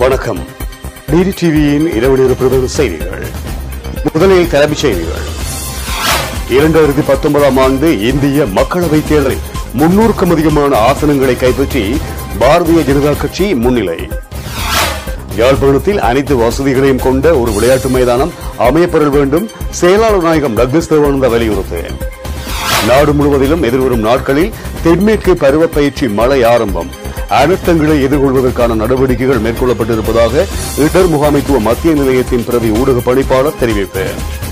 வணக்கம் டிடி டிவியின் இரவு நேர பிரதம செய்திகள் முதலில் தலைமைச் செய்திகள் இரண்டாயிரத்தி பத்தொன்பதாம் ஆண்டு இந்திய மக்களவைத் தேர்தலில் முன்னூறுக்கும் அதிகமான ஆசனங்களை கைப்பற்றி பாரதிய ஜனதா கட்சி முன்னிலை யாழ்ப்பாணத்தில் அனைத்து வசதிகளையும் கொண்ட ஒரு விளையாட்டு மைதானம் அமையப்பெற வேண்டும் செயலாளர் நாயகம் டக்ளஸ் தேவானந்தா வலியுறுத்து நாடு முழுவதிலும் எதிர்வரும் நாட்களில் தென்மேற்கு பருவப்பயிற்சி மழை ஆரம்பம் அனர்த்தங்களை எதிர்கொள்வதற்கான நடவடிக்கைகள் மேற்கொள்ளப்பட்டிருப்பதாக இடர் முகாமைத்துவ மத்திய நிலையத்தின் பிரதி ஊடக பணிப்பாளர் தெரிவிப்பு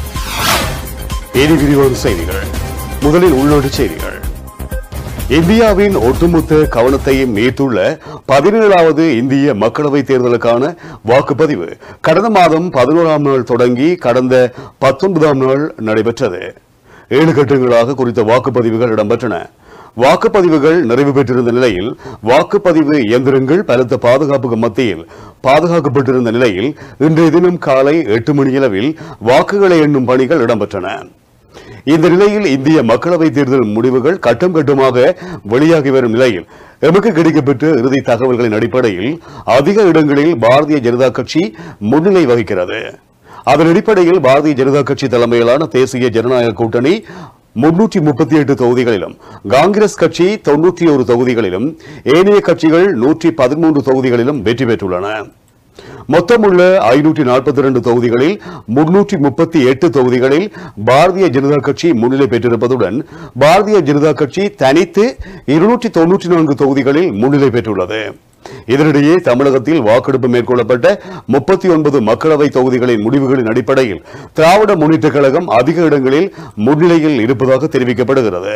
இனி விரிவான செய்திகள் முதலில் உள்நாட்டு செய்திகள் இந்தியாவின் ஒட்டுமொத்த கவனத்தையும் ஈர்த்துள்ள பதினேழாவது இந்திய மக்களவைத் தேர்தலுக்கான வாக்குப்பதிவு கடந்த மாதம் பதினோராம் நாள் தொடங்கி கடந்த பத்தொன்பதாம் நாள் நடைபெற்றது ஏழு கட்டங்களாக குறித்த வாக்குப்பதிவுகள் இடம்பெற்றன வாக்குப்பதிவுகள் நிறைவு பெற்றிருந்த நிலையில் வாக்குப்பதிவு இயந்திரங்கள் பலத்த பாதுகாப்புக்கு மத்தியில் பாதுகாக்கப்பட்டிருந்த நிலையில் இன்றைய தினம் காலை எட்டு மணியளவில் வாக்குகளை எண்ணும் பணிகள் இடம்பெற்றன இந்த நிலையில் இந்திய மக்களவைத் தேர்தல் முடிவுகள் கட்டம் கட்டமாக வெளியாகி வரும் நிலையில் எமக்கு கிடைக்கப்பெற்ற இறுதி தகவல்களின் அடிப்படையில் அதிக இடங்களில் பாரதிய ஜனதா கட்சி முன்னிலை வகிக்கிறது அதன் அடிப்படையில் பாரதிய ஜனதா கட்சி தலைமையிலான தேசிய ஜனநாயக கூட்டணி முன்னூற்றி முப்பத்தி எட்டு தொகுதிகளிலும் காங்கிரஸ் கட்சி தொன்னூற்றி ஒரு தொகுதிகளிலும் ஏனைய கட்சிகள் நூற்றி பதிமூன்று தொகுதிகளிலும் வெற்றி பெற்றுள்ளன மொத்தமுள்ள ஐநூற்றி நாற்பத்தி இரண்டு தொகுதிகளில் முன்னூற்றி முப்பத்தி எட்டு தொகுதிகளில் பாரதிய ஜனதா கட்சி முன்னிலை பெற்றிருப்பதுடன் பாரதிய ஜனதா கட்சி தனித்து இருநூற்றி தொன்னூற்றி நான்கு தொகுதிகளில் முன்னிலை பெற்றுள்ளது இதனிடையே தமிழகத்தில் வாக்கெடுப்பு மேற்கொள்ளப்பட்ட முப்பத்தி ஒன்பது மக்களவை தொகுதிகளின் முடிவுகளின் அடிப்படையில் திராவிட முன்னேற்றக் கழகம் அதிக இடங்களில் முன்னிலையில் இருப்பதாக தெரிவிக்கப்படுகிறது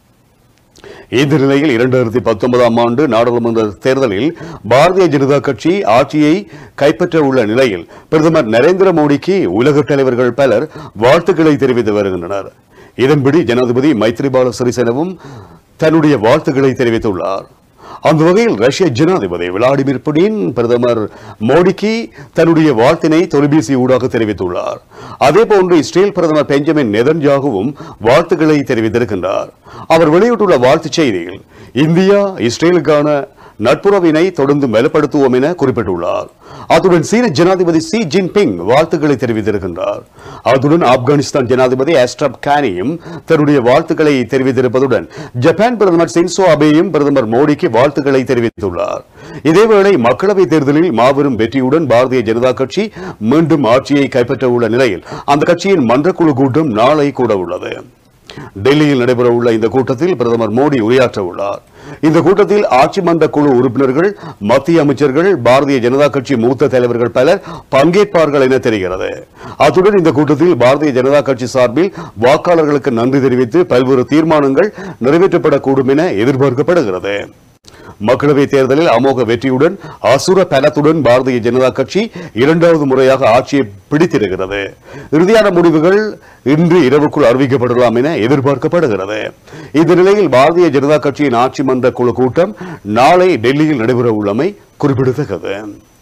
இந்த நிலையில் இரண்டாயிரத்தி பத்தொன்பதாம் ஆண்டு நாடாளுமன்ற தேர்தலில் பாரதிய ஜனதா கட்சி ஆட்சியை கைப்பற்ற உள்ள நிலையில் பிரதமர் நரேந்திர மோடிக்கு உலக தலைவர்கள் பலர் வாழ்த்துக்களை தெரிவித்து வருகின்றனர் இதன்படி ஜனாதிபதி மைத்ரிபால சிறிசேனவும் தன்னுடைய வாழ்த்துக்களை தெரிவித்துள்ளார் அந்த வகையில் ரஷ்ய ஜனாதிபதி விளாடிமிர் புடின் பிரதமர் மோடிக்கு தன்னுடைய வாழ்த்தினை தொலைபேசி ஊடாக தெரிவித்துள்ளார் அதேபோன்று இஸ்ரேல் பிரதமர் பெஞ்சமின் நெதன்யாகுவும் வாழ்த்துக்களை தெரிவித்திருக்கின்றார் அவர் வெளியிட்டுள்ள வாழ்த்துச் செய்தியில் இந்தியா இஸ்ரேலுக்கான நட்புறவினை தொடர்ந்து பலப்படுத்துவோம் என குறிப்பிட்டுள்ளார் அத்துடன் சீன ஜனாதிபதி சி ஜின்பிங் வாழ்த்துக்களை தெரிவித்திருக்கின்றார் அத்துடன் ஆப்கானிஸ்தான் ஜனாதிபதி அஸ்ட்ரப் கானியும் தன்னுடைய வாழ்த்துக்களை தெரிவித்திருப்பதுடன் ஜப்பான் பிரதமர் சின்சோ அபேயும் பிரதமர் மோடிக்கு வாழ்த்துக்களை தெரிவித்துள்ளார் இதேவேளை மக்களவைத் தேர்தலில் மாபெரும் வெற்றியுடன் பாரதிய ஜனதா கட்சி மீண்டும் ஆட்சியை கைப்பற்ற உள்ள நிலையில் அந்த கட்சியின் மன்றக்குழு கூட்டம் நாளை கூட உள்ளது டெல்லியில் நடைபெறவுள்ள இந்த கூட்டத்தில் பிரதமர் மோடி உரையாற்ற உள்ளார் இந்த கூட்டத்தில் ஆட்சி மன்ற குழு உறுப்பினர்கள் மத்திய அமைச்சர்கள் பாரதிய ஜனதா கட்சி மூத்த தலைவர்கள் பலர் பங்கேற்பார்கள் என தெரிகிறது அத்துடன் இந்த கூட்டத்தில் பாரதிய ஜனதா கட்சி சார்பில் வாக்காளர்களுக்கு நன்றி தெரிவித்து பல்வேறு தீர்மானங்கள் நிறைவேற்றப்படக்கூடும் என எதிர்பார்க்கப்படுகிறது மக்களவைத் தேர்தலில் அமோக வெற்றியுடன் அசுர பலத்துடன் பாரதிய ஜனதா கட்சி இரண்டாவது முறையாக ஆட்சியை பிடித்திருக்கிறது இறுதியான முடிவுகள் இன்று இரவுக்குள் அறிவிக்கப்படலாம் என எதிர்பார்க்கப்படுகிறது இந்த நிலையில் பாரதிய ஜனதா கட்சியின் ஆட்சி மன்ற குழு கூட்டம் நாளை டெல்லியில் நடைபெற உள்ளமை குறிப்பிடத்தக்கது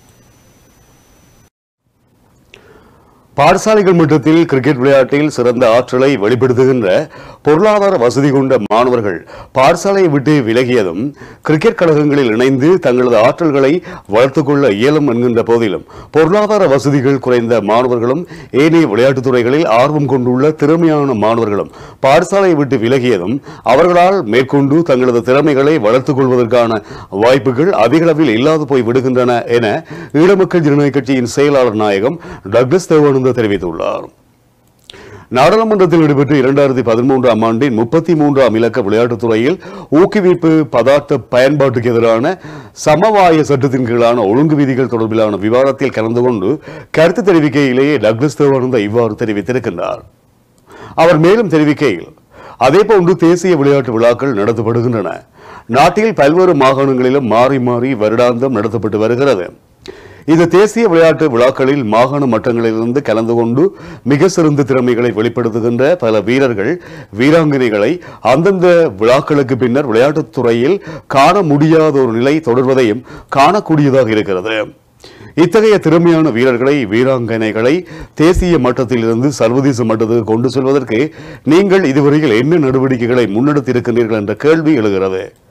பாடசாலைகள் மட்டத்தில் கிரிக்கெட் விளையாட்டில் சிறந்த ஆற்றலை வெளிப்படுத்துகின்ற பொருளாதார வசதி கொண்ட மாணவர்கள் பாடசாலையை விட்டு விலகியதும் கிரிக்கெட் கழகங்களில் இணைந்து தங்களது ஆற்றல்களை வளர்த்துக் கொள்ள இயலும் என்கின்ற போதிலும் பொருளாதார வசதிகள் குறைந்த மாணவர்களும் ஏனைய விளையாட்டுத் துறைகளில் ஆர்வம் கொண்டுள்ள திறமையான மாணவர்களும் பாடசாலையை விட்டு விலகியதும் அவர்களால் மேற்கொண்டு தங்களது திறமைகளை வளர்த்துக் கொள்வதற்கான வாய்ப்புகள் அதிகளவில் இல்லாது போய் விடுகின்றன என ஈழமக்கள் ஜனநாயக கட்சியின் செயலாளர் நாயகம் டக்ளஸ் தேவானந்த தெரிவித்துள்ளார் நாடாளுமன்றத்தில் நடைபெற்ற இரண்டாயிரத்தி பதிமூன்றாம் ஆண்டின் முப்பத்தி மூன்றாம் இலக்க விளையாட்டுத் துறையில் ஊக்குவிப்பு பதார்த்த பயன்பாட்டுக்கு எதிரான சமவாய சட்டத்தின் கீழான ஒழுங்கு விதிகள் தொடர்பிலான விவாதத்தில் கலந்து கொண்டு கருத்து தெரிவிக்கையிலேயே டக்ளஸ் தேவானந்தா இவ்வாறு தெரிவித்திருக்கின்றார் அவர் மேலும் தெரிவிக்கையில் அதேபோன்று தேசிய விளையாட்டு விழாக்கள் நடத்தப்படுகின்றன நாட்டில் பல்வேறு மாகாணங்களிலும் மாறி மாறி வருடாந்தம் நடத்தப்பட்டு வருகிறது இந்த தேசிய விளையாட்டு விழாக்களில் மாகாண மட்டங்களிலிருந்து கலந்து கொண்டு மிக சிறந்த திறமைகளை வெளிப்படுத்துகின்ற பல வீரர்கள் வீராங்கனைகளை அந்தந்த விழாக்களுக்கு பின்னர் விளையாட்டுத் துறையில் காண முடியாத ஒரு நிலை தொடர்வதையும் காணக்கூடியதாக இருக்கிறது இத்தகைய திறமையான வீரர்களை வீராங்கனைகளை தேசிய மட்டத்திலிருந்து சர்வதேச மட்டத்துக்கு கொண்டு செல்வதற்கு நீங்கள் இதுவரையில் என்ன நடவடிக்கைகளை முன்னெடுத்திருக்கின்றீர்கள் என்ற கேள்வி எழுகிறது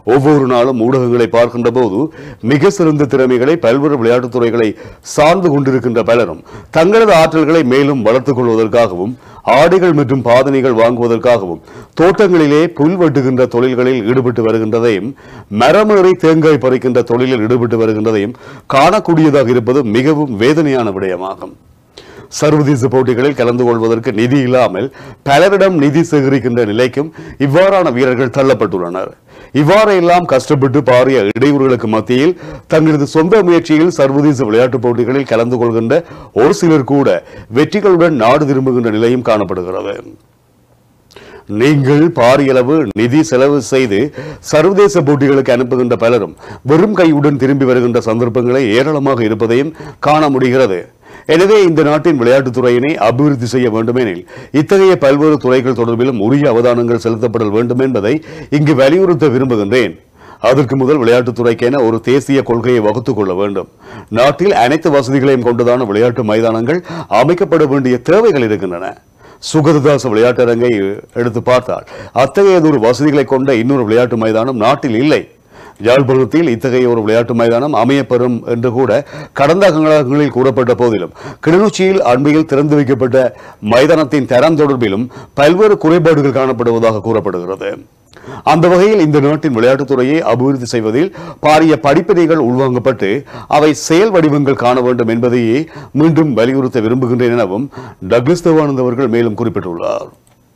ஒவ்வொரு நாளும் ஊடகங்களை பார்க்கின்ற போது மிக சிறந்த திறமைகளை பல்வேறு விளையாட்டுத் துறைகளை சார்ந்து கொண்டிருக்கின்ற பலரும் தங்களது ஆற்றல்களை மேலும் வளர்த்துக் கொள்வதற்காகவும் ஆடைகள் மற்றும் பாதனைகள் வாங்குவதற்காகவும் தோட்டங்களிலே புல் வெட்டுகின்ற தொழில்களில் ஈடுபட்டு வருகின்றதையும் மரமேறி தேங்காய் பறிக்கின்ற தொழிலில் ஈடுபட்டு வருகின்றதையும் காணக்கூடியதாக இருப்பது மிகவும் வேதனையான விடயமாகும் சர்வதேச போட்டிகளில் கலந்து கொள்வதற்கு நிதி இல்லாமல் பலரிடம் நிதி சேகரிக்கின்ற நிலைக்கும் இவ்வாறான வீரர்கள் தள்ளப்பட்டுள்ளனர் இவ்வாறெல்லாம் கஷ்டப்பட்டு பாரிய இடையூறுகளுக்கு மத்தியில் தங்களது சொந்த முயற்சியில் சர்வதேச விளையாட்டுப் போட்டிகளில் கலந்து கொள்கின்ற ஒரு சிலர் கூட வெற்றிகளுடன் நாடு திரும்புகின்ற நிலையும் காணப்படுகிறது நீங்கள் பாரியளவு நிதி செலவு செய்து சர்வதேச போட்டிகளுக்கு அனுப்புகின்ற பலரும் வெறும் கையுடன் திரும்பி வருகின்ற சந்தர்ப்பங்களை ஏராளமாக இருப்பதையும் காண முடிகிறது எனவே இந்த நாட்டின் விளையாட்டுத் துறையினை அபிவிருத்தி செய்ய வேண்டுமெனில் இத்தகைய பல்வேறு துறைகள் தொடர்பிலும் உரிய அவதானங்கள் செலுத்தப்பட வேண்டும் என்பதை இங்கு வலியுறுத்த விரும்புகின்றேன் அதற்கு முதல் விளையாட்டுத் துறைக்கென ஒரு தேசிய கொள்கையை வகுத்துக் கொள்ள வேண்டும் நாட்டில் அனைத்து வசதிகளையும் கொண்டதான விளையாட்டு மைதானங்கள் அமைக்கப்பட வேண்டிய தேவைகள் இருக்கின்றன சுகததாச விளையாட்டரங்கை எடுத்து பார்த்தால் அத்தகையதொரு வசதிகளை கொண்ட இன்னொரு விளையாட்டு மைதானம் நாட்டில் இல்லை யாழ்ப்பாணத்தில் இத்தகைய ஒரு விளையாட்டு மைதானம் அமையப்பெறும் என்று கூட கடந்த காலங்களில் கூறப்பட்ட போதிலும் கிளிநொச்சியில் அண்மையில் திறந்து வைக்கப்பட்ட மைதானத்தின் தரம் தொடர்பிலும் பல்வேறு குறைபாடுகள் காணப்படுவதாக கூறப்படுகிறது அந்த வகையில் இந்த நாட்டின் விளையாட்டுத் துறையை அபிவிருத்தி செய்வதில் பாரிய படிப்பினைகள் உள்வாங்கப்பட்டு அவை செயல் வடிவங்கள் காண வேண்டும் என்பதையே மீண்டும் வலியுறுத்த விரும்புகின்றேன் எனவும் டக்ளஸ் தேவானந்த் அவர்கள் மேலும் குறிப்பிட்டுள்ளார்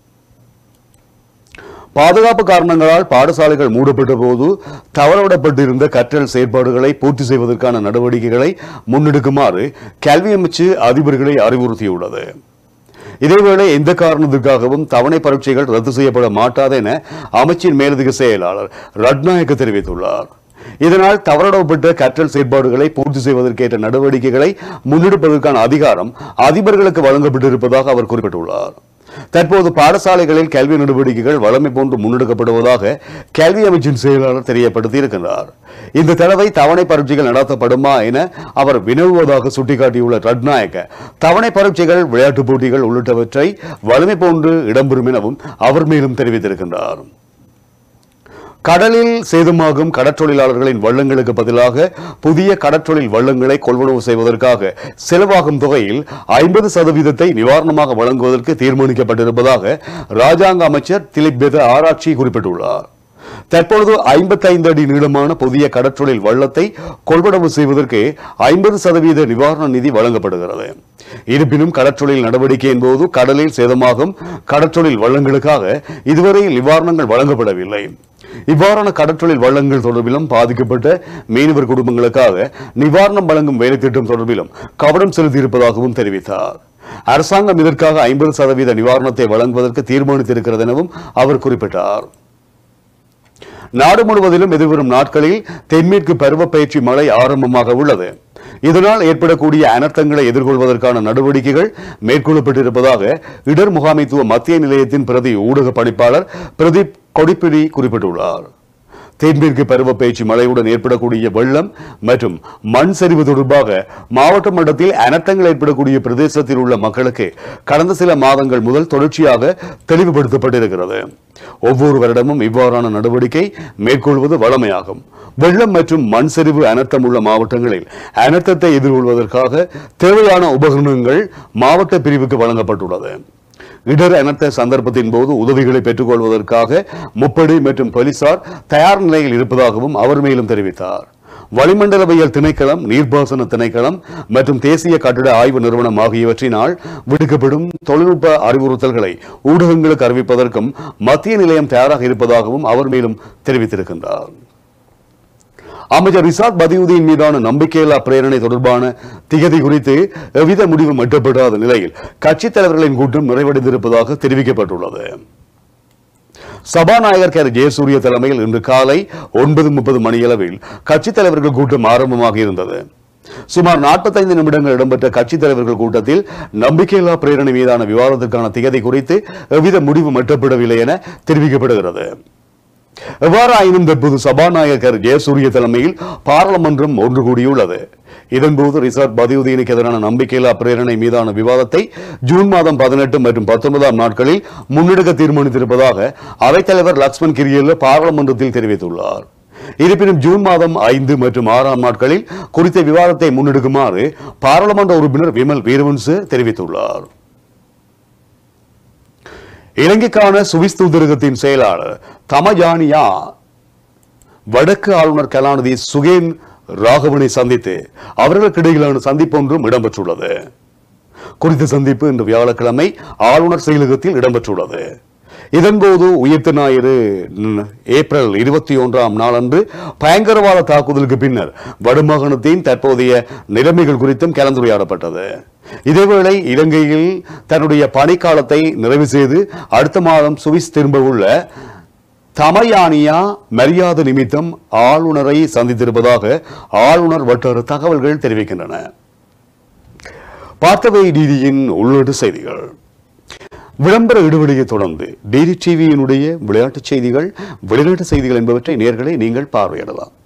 பாதுகாப்பு காரணங்களால் பாடசாலைகள் மூடப்பட்ட போது தவறவிடப்பட்டிருந்த கற்றல் செயற்பாடுகளை பூர்த்தி செய்வதற்கான நடவடிக்கைகளை முன்னெடுக்குமாறு கல்வி அமைச்சு அதிபர்களை அறிவுறுத்தியுள்ளது இதேவேளை எந்த காரணத்திற்காகவும் தவணை பரீட்சைகள் ரத்து செய்யப்பட மாட்டாது என அமைச்சின் மேலதிக செயலாளர் ரட்நாயக்க தெரிவித்துள்ளார் இதனால் தவறவிடப்பட்ட கற்றல் செயற்பாடுகளை பூர்த்தி செய்வதற்கேற்ற நடவடிக்கைகளை முன்னெடுப்பதற்கான அதிகாரம் அதிபர்களுக்கு வழங்கப்பட்டிருப்பதாக அவர் குறிப்பிட்டுள்ளார் தற்போது பாடசாலைகளில் கல்வி நடவடிக்கைகள் வளமை போன்று முன்னெடுக்கப்படுவதாக கல்வி அமைச்சின் செயலாளர் தெரியப்படுத்தி இருக்கின்றார் இந்த தடவை தவணை பரீட்சைகள் நடத்தப்படுமா என அவர் வினவுவதாக சுட்டிக்காட்டியுள்ள ரட்நாயக்க தவணை பரீட்சைகள் விளையாட்டுப் போட்டிகள் உள்ளிட்டவற்றை வலிமை போன்று இடம்பெறும் எனவும் அவர் மேலும் தெரிவித்திருக்கின்றார் கடலில் சேதமாகும் கடற்றொழிலாளர்களின் வள்ளங்களுக்கு பதிலாக புதிய கடற்றொழில் வள்ளங்களை கொள்வனவு செய்வதற்காக செலவாகும் தொகையில் ஐம்பது சதவீதத்தை நிவாரணமாக வழங்குவதற்கு தீர்மானிக்கப்பட்டிருப்பதாக ராஜாங்க அமைச்சர் திலிப் பெத ஆராய்ச்சி குறிப்பிட்டுள்ளார் தற்பொழுது 55 அடி நீளமான புதிய கடற்றொழில் வள்ளத்தை கொள்வனவு செய்வதற்கு ஐம்பது சதவீத நிவாரண நிதி வழங்கப்படுகிறது இருப்பினும் கடற்றொழில் நடவடிக்கையின் போது கடலில் சேதமாகும் கடற்றொழில் வள்ளங்களுக்காக இதுவரை நிவாரணங்கள் வழங்கப்படவில்லை இவ்வாறான கடற்றொழில் வள்ளங்கள் தொடர்பிலும் பாதிக்கப்பட்ட மீனவர் குடும்பங்களுக்காக நிவாரணம் வழங்கும் வேலை திட்டம் தொடர்பிலும் கவனம் செலுத்தியிருப்பதாகவும் தெரிவித்தார் அரசாங்கம் இதற்காக ஐம்பது சதவீத நிவாரணத்தை வழங்குவதற்கு தீர்மானித்திருக்கிறது எனவும் அவர் குறிப்பிட்டார் நாடு முழுவதிலும் எதிர்வரும் நாட்களில் தென்மேற்கு பருவப்பயிற்சி மழை ஆரம்பமாக உள்ளது இதனால் ஏற்படக்கூடிய அனர்த்தங்களை எதிர்கொள்வதற்கான நடவடிக்கைகள் மேற்கொள்ளப்பட்டிருப்பதாக இடர் முகாமைத்துவ மத்திய நிலையத்தின் பிரதி ஊடக பணிப்பாளர் பிரதீப் கொடிப்பிடி குறிப்பிட்டுள்ளார் தென்மேற்கு பருவப்பயிற்சி மழையுடன் ஏற்படக்கூடிய வெள்ளம் மற்றும் மண் சரிவு தொடர்பாக மாவட்ட மட்டத்தில் அனர்த்தங்கள் ஏற்படக்கூடிய பிரதேசத்தில் உள்ள மக்களுக்கு கடந்த சில மாதங்கள் முதல் தொடர்ச்சியாக தெளிவுபடுத்தப்பட்டிருக்கிறது ஒவ்வொரு வருடமும் இவ்வாறான நடவடிக்கை மேற்கொள்வது வழமையாகும் வெள்ளம் மற்றும் மண் சரிவு அனர்த்தம் உள்ள மாவட்டங்களில் அனர்த்தத்தை எதிர்கொள்வதற்காக தேவையான உபகரணங்கள் மாவட்ட பிரிவுக்கு வழங்கப்பட்டுள்ளது இடர் அனர்த்த சந்தர்ப்பத்தின் போது உதவிகளை பெற்றுக்கொள்வதற்காக முப்படை மற்றும் போலீசார் தயார் நிலையில் இருப்பதாகவும் அவர் மேலும் தெரிவித்தார் வளிமண்டலவியல் திணைக்களம் நீர்ப்பாசன திணைக்களம் மற்றும் தேசிய கட்டிட ஆய்வு நிறுவனம் ஆகியவற்றினால் விடுக்கப்படும் தொழில்நுட்ப அறிவுறுத்தல்களை ஊடகங்களுக்கு அறிவிப்பதற்கும் மத்திய நிலையம் தயாராக இருப்பதாகவும் அவர் மேலும் தெரிவித்திருக்கின்றார் அமைச்சர் ரிசாத் பதியுதீன் மீதான நம்பிக்கையில்லா பிரேரணை தொடர்பான திகதி குறித்து எவ்வித முடிவும் எட்டப்படாத நிலையில் கட்சித் தலைவர்களின் கூட்டம் நிறைவடைந்திருப்பதாக தெரிவிக்கப்பட்டுள்ளது சபாநாயகர் கே ஜெயசூரிய தலைமையில் இன்று காலை ஒன்பது முப்பது மணியளவில் கட்சித் தலைவர்கள் கூட்டம் ஆரம்பமாக இருந்தது சுமார் 45 நிமிடங்கள் இடம்பெற்ற கட்சித் தலைவர்கள் கூட்டத்தில் நம்பிக்கையில்லா பிரேரணை மீதான விவாதத்திற்கான திகதி குறித்து எவ்வித முடிவும் எட்டப்படவில்லை என தெரிவிக்கப்படுகிறது எவ்வாறாயினும் தற்போது சபாநாயகர் ஜெயசூரிய தலைமையில் பாராளுமன்றம் ஒன்று கூடியுள்ளது இதன்போது ரிசார்ட் பதியுதீனுக்கு எதிரான நம்பிக்கையில்லா பிரேரணை மீதான விவாதத்தை ஜூன் மாதம் பதினெட்டு மற்றும் பத்தொன்பதாம் நாட்களில் முன்னெடுக்க தீர்மானித்திருப்பதாக அவைத்தலைவர் லக்ஷ்மண் கிரியல்ல பாராளுமன்றத்தில் தெரிவித்துள்ளார் இருப்பினும் ஜூன் மாதம் ஐந்து மற்றும் ஆறாம் நாட்களில் குறித்த விவாதத்தை முன்னெடுக்குமாறு பாராளுமன்ற உறுப்பினர் விமல் வீரவன்ச தெரிவித்துள்ளார் இலங்கைக்கான சுவிஸ் தூதரகத்தின் செயலாளர் தமஜானியா வடக்கு ஆளுநர் கலாநிதி சுகேன் ராகவனை சந்தித்து அவர்களுக்கு இடையிலான சந்திப்பு ஒன்றும் இடம்பெற்றுள்ளது குறித்த சந்திப்பு இன்று வியாழக்கிழமை ஆளுநர் செயலகத்தில் இடம்பெற்றுள்ளது இதன்போது உயிர்த்த ஞாயிறு ம், ஏப்ரல் இருபத்தி ஒன்றாம் நாளன்று பயங்கரவாத தாக்குதலுக்கு பின்னர் வடமாகாணத்தின் தற்போதைய நிலைமைகள் குறித்தும் கலந்துரையாடப்பட்டது இதேவேளை இலங்கையில் தன்னுடைய பணிக்காலத்தை நிறைவு செய்து அடுத்த மாதம் சுவிஸ் திரும்ப உள்ள தமயானியா மரியாதை நிமித்தம் ஆளுநரை சந்தித்திருப்பதாக ஆளுநர் வட்டார தகவல்கள் தெரிவிக்கின்றன பார்த்தவை டிடியின் உள்நாட்டு செய்திகள் விளம்பர இடைவெளியை தொடர்ந்து டிடி டிவியினுடைய விளையாட்டுச் செய்திகள் வெளிநாட்டு செய்திகள் என்பவற்றை நேர்களை நீங்கள் பார்வையிடலாம்